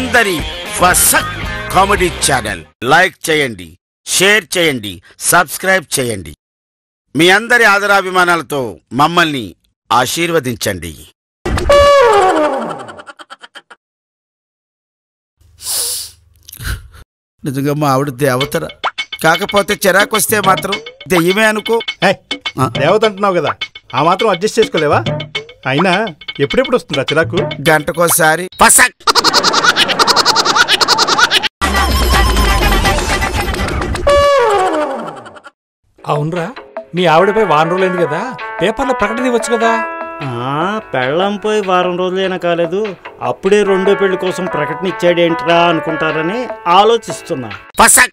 అందరి Fasak comedy channel like చేయండి share చేయండి సబ్స్క్రైబ్ చేయండి మీ అందరి ఆదరాభిమానాలతో మమ్మల్ని ఆశీర్వదించండి నిజంగా మా ఆవిడ దేవతర కాకపోతే చిరాకు వస్తే మాత్రం దెయ్యమే అనుకో ఏయ్, దేవత అంటున్నావు కదా ఆ మాత్రం అడ్జస్ట్ చేసుకోలేవా అయినా ఎప్పుడెప్పుడు వస్తుందా చిరాకు గంటకోసారి పసక్ అవునరా మీ ఆవిడపై వారం రోజులైంది కదా పేపర్లో ప్రకటన ఇవ్వచ్చు కదా ఆ, పెళ్ళం పోయి వారం రోజులైనా కాలేదు అప్పుడే రెండో పెళ్లి కోసం ప్రకటన ఇచ్చాడేంట్రా అనుకుంటారని ఆలోచిస్తున్నా పసక్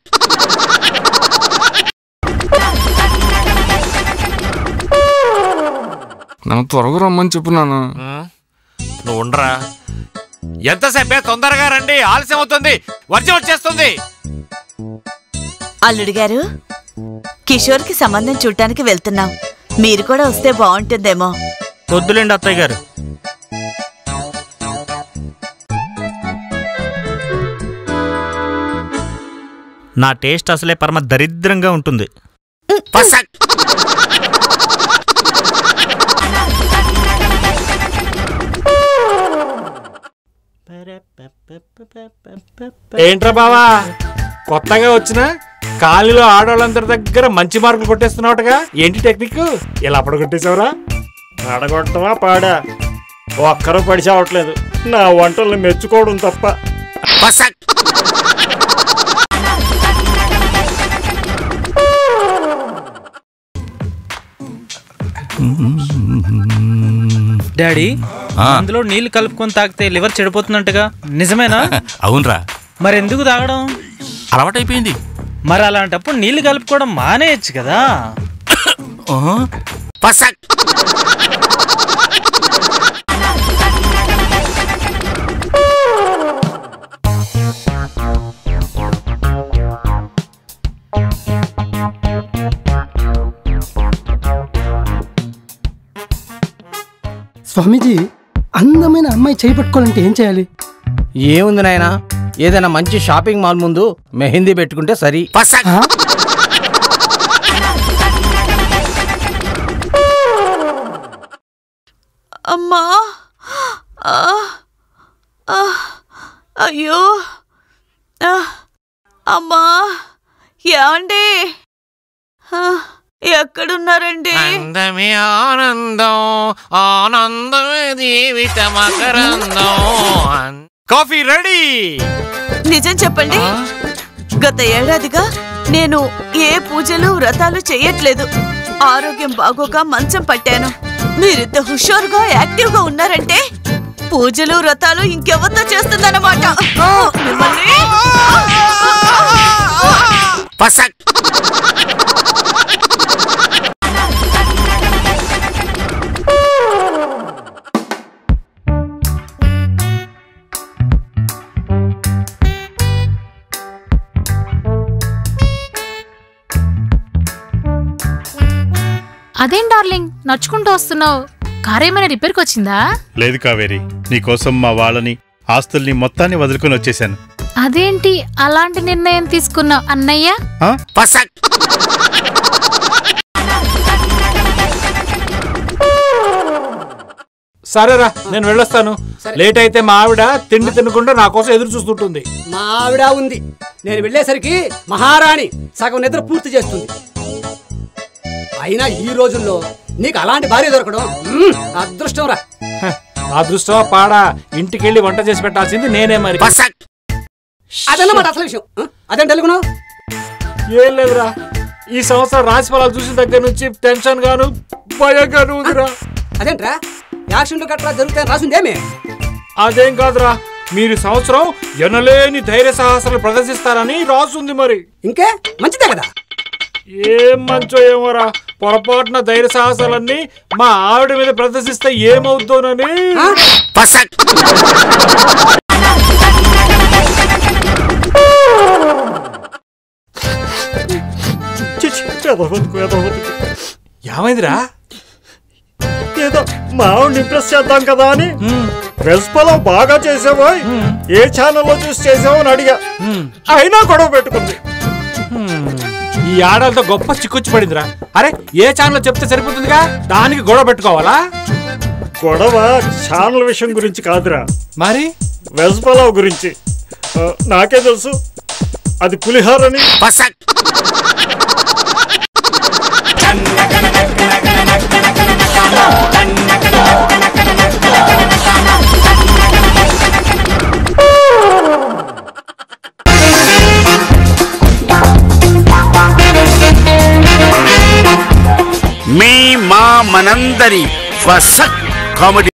నన్ను త్వరగా రమ్మని చెప్పు నాన్న నువ్వు ఉండరా ఎంతసేపే తొందరగా రండి ఆలస్యం అవుతుంది వర్జం వచ్చేస్తుంది అల్లుడు గారు కిషోర్కి సంబంధం చూడటానికి వెళ్తున్నాం మీరు కూడా వస్తే బాగుంటుందేమో వద్దులేండి అత్తయ్య గారు నా టేస్ట్ అసలే పరమ దరిద్రంగా ఉంటుంది పసక్ ఏంట్రా బావా కొత్తగా వచ్చిన కాలనీలో ఆడవాళ్ళందరి దగ్గర మంచి మార్కులు కొట్టేస్తున్నావుటగా ఏంటి టెక్నిక్ ఇలా పడగొట్టేసావురా పడగొట్టమా పాడా ఒక్కరూ పడి చావట్లేదు నా వంటల్ని మెచ్చుకోవడం తప్ప పసక్ డాడీ అందులో నీళ్లు కలుపుకొని తాగితే లివర్ చెడిపోతుందంటగా నిజమేనా అవునరా మరెందుకు తాగడం అలవాటైపోయింది మరి అలాంటప్పుడు నీళ్లు కలుపుకోవడం మానేయచ్చు కదా పసక్ స్వామీజీ అందమైన అమ్మాయి చేయి పట్టుకోవాలంటే ఏం చేయాలి ఏముంది నాయనా ఏదైనా మంచి షాపింగ్ మాల్ ముందు మెహందీ పెట్టుకుంటే సరి పసక్ ఆ? అమ్మా ఆ, ఆ, అయ్యో ఆ, అమ్మా ఏమండి ఆ, ఎక్కడున్నారండి అందమే ఆనందం ఆనందమే జీవిత మకరందం కాఫీ రెడీ నిజం చెప్పండి గత ఏడాదిగా నేను ఏ పూజలు వ్రతాలు చేయట్లేదు ఆరోగ్యం బాగోక మంచం పట్టాను మీరింత హుషారుగా యాక్టివ్ గా ఉన్నారంటే పూజలు వ్రతాలు ఇంకెవరితో చేస్తుందన్నమాట మిమ్మల్ని పసక్ అదేం డార్లింగ్ నడుచుకుంటూ వస్తున్నావు కార్ ఏమైనా రిపేర్కి వచ్చిందా లేదు కావేరి నీకోసం మా వాళ్ళని ఆస్తుల్ని మొత్తాన్ని వదులుకొని వచ్చేసాను అదేంటి అలాంటి నిర్ణయం తీసుకున్నావు అన్నయ్య ఆ? పసక్ సరేరా నేను వెళ్ళొస్తాను లేట్ అయితే మా ఆవిడ తిండి తినకుండా నా కోసం ఎదురు చూస్తుంటుంది మా ఆవిడ ఉంది నేను వెళ్ళేసరికి మహారాణి సగం నిద్ర పూర్తి చేస్తుంది అయినా ఈ రోజుల్లో నీకు అలాంటి భార్య దొరకడం మ్మ్, అదృష్టం రా హ, అదృష్టమా పాడా ఇంటికెళ్ళి వంట చేసి పెట్టాల్సింది నేనే మరి పసక్ అదన్నమాట అసలు విషయం ఆ? అదేంటి తెలుగును ఏం లేదురా ఈ సంవత్సరం రాశి ఫలాలు చూసిన దగ్గర నుంచి టెన్షన్ గాను భయంగాను ఉందిరా అదేంట్రా యాక్షన్లు గట్రా జరుగుతాయని రాసిందేమే అదేం కాదురా మీరు ఈ సంవత్సరం ఎనలేని ధైర్య సాహసాలు ప్రదర్శిస్తారని రాసుంది మరి ఇంకే మంచిదే కదా ఏం మంచో ఏమోరా పొరపాటున ధైర్య సాహసాలన్నీ మా ఆవిడ మీద ప్రదర్శిస్తే ఏమవుతోనని ఆ? పసక్ ఏమైందిరా ఏదో మా ఆవిడని ఇంప్రెస్ చేద్దాం కదా అని వెజ్ పొలం బాగా చేసావో ఏ ఛానల్లో చూసి చేసావో అని అడిగా అయినా గొడవ పెట్టుకుంది ఈ ఆడలతో గొప్ప చిక్కుచ్చి పడిందిరా అరే ఏ ఛానల్ చెప్తే సరిపోతుందిగా దానికి గొడవ పెట్టుకోవాలా గొడవ ఛానల్ విషయం గురించి కాదురా మరి వెజ్ పలావ్ గురించి ఆ, నాకే తెలుసు అది పులిహారని మీ మా మనందరి ఫసక్ కామెడీ